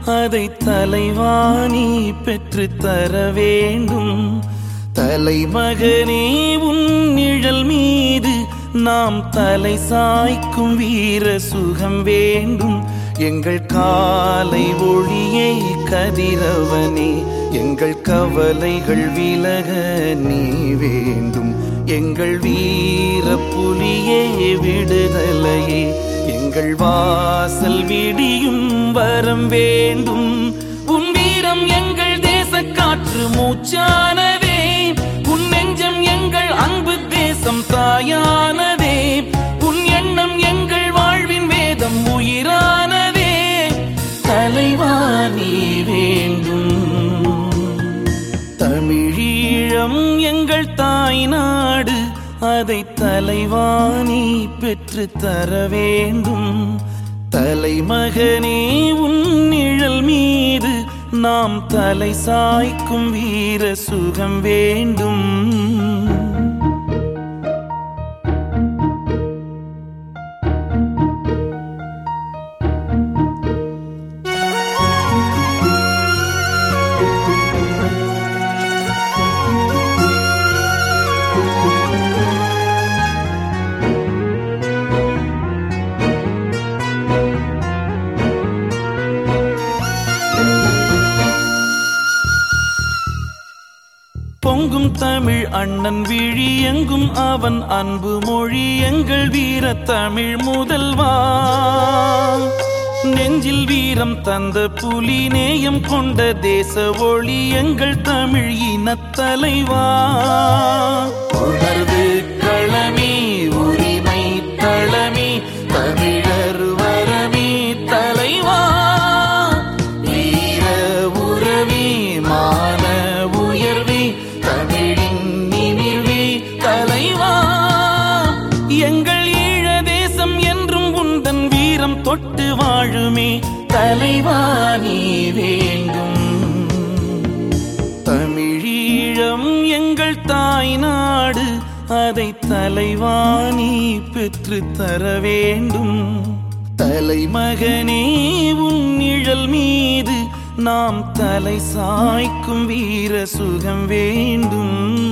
அதை தலைவாணி பெற்று தர வேண்டும் தலைமகனே உன் நிழல் மீது நாம் தலை சாய்க்கும் வீர சுகம் வேண்டும் எங்கள் காலை ஒளியை கதிரவனே எங்கள் கவலைகள் விலக நீ வேண்டும் எங்கள் வீர புலியே விடுதலையே எங்கள் வாசல் விடியும் வரம் வேண்டும் உன் வீரம் எங்கள் தேச காற்று மூச்சானதே உன் நெஞ்சம் எங்கள் அன்பு தேசம் தாயானதே உன் எண்ணம் எங்கள் வாழ்வின் வேதம் உயிரானதே தலைவா நீ வேண்டும் தமிழீழம் எங்கள் தாய் நாடு அதை தலைவாணி பெற்று தர வேண்டும் தலைமகனே உன் நிழல் மீது நாம் தலை சாய்க்கும் வீர சுகம் வேண்டும் பொங்கும் தமிழ் அண்ணன் விழி எங்கும் அவன் அன்பு மொழி எங்கள் வீர தமிழ் முதல்வா நெஞ்சில் வீரம் தந்த புலி நேயம் கொண்ட தேச ஒளி எங்கள் தமிழ் இனத்தலைவா உணர்வு களமே உரிமை தளமே தமிழர் வரமே தலைவா வீர உறவே மான உயர்வே தமிழின் நிமிர்வே தலைவா எங்கள் ஈழ தேசம் என்றும் உந்தன் வீரம் தொட்டு வாழுமே தலைவா நீ வேண்டும் தமிழீழம் எங்கள் தாய் நாடு அதை தலைவாணி பெற்று தர வேண்டும் தலைமகனே உன் நிழல் மீது நாம் தலை சாய்க்கும் வீர சுகம் வேண்டும்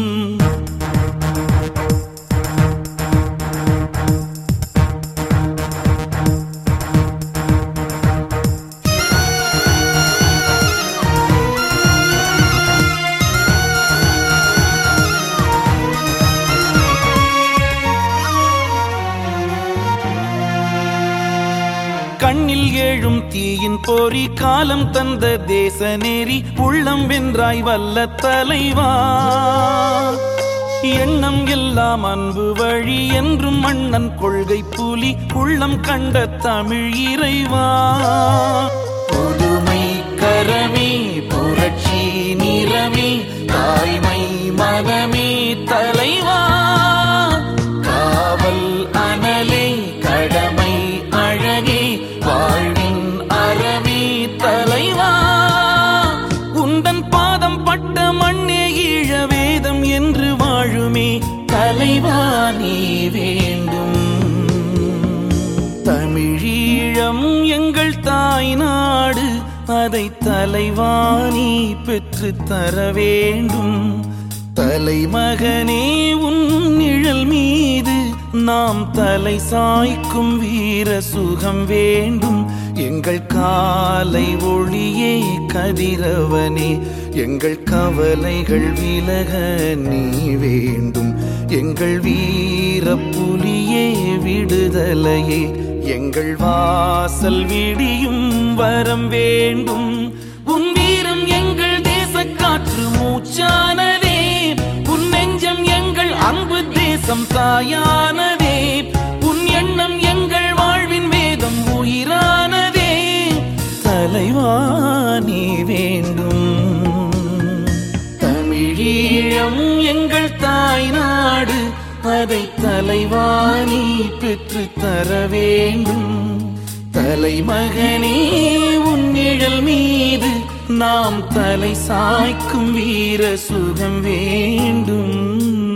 கண்ணில் ஏழும் தீயின் பொறி காலம் தந்த தேச நெறி உள்ளம் வென்றாய் வல்ல தலைவா எண்ணம் எல்லாம் அன்பு வழி என்றும் மன்னன் கொள்கை புலி உள்ளம் கண்ட தமிழ் இறைவா புதுமை கரமே புரட்சி நிறமே தாய்மை மனமே தலைவா காவல் அனலே கடமை அழகே வாழ்வின் அறமே தலைவா உந்தன் பாதம் பட்ட மண்ணே ஈழ வேதம் என்று வாழுமே தலைவா நீ வேண்டும் தமிழீழம் எங்கள் தாய் நாடு அதை தலைவாணி பெற்று தர வேண்டும் தலைமகனே உன் நிழல் மீது நாம் தலை சாய்க்கும் வீர சுகம் வேண்டும் எங்கள் காலை ஒளியே கதிரவனே எங்கள் கவலைகள் விலக நீ வேண்டும் எங்கள் வீர புலியே விடுதலையே எங்கள் வாசல் விடியும் வரம் வேண்டும் உன் வீரம் எங்கள் தேச காற்று மூச்சானதே உன் நெஞ்சம் எங்கள் அன்பு தேசம் தாயானதே உன் எண்ணம் எங்கள் வாழ்வின் வேதம் உயிரானதே தலைவா நீ வேண்டும் தமிழீழம் எங்கள் தாய் நாடு அதை தலைவாணி பெற்று தர வேண்டும் தலைமகனே உன் நிழல் மீது நாம் தலை சாய்க்கும் வீர சுகம் வேண்டும்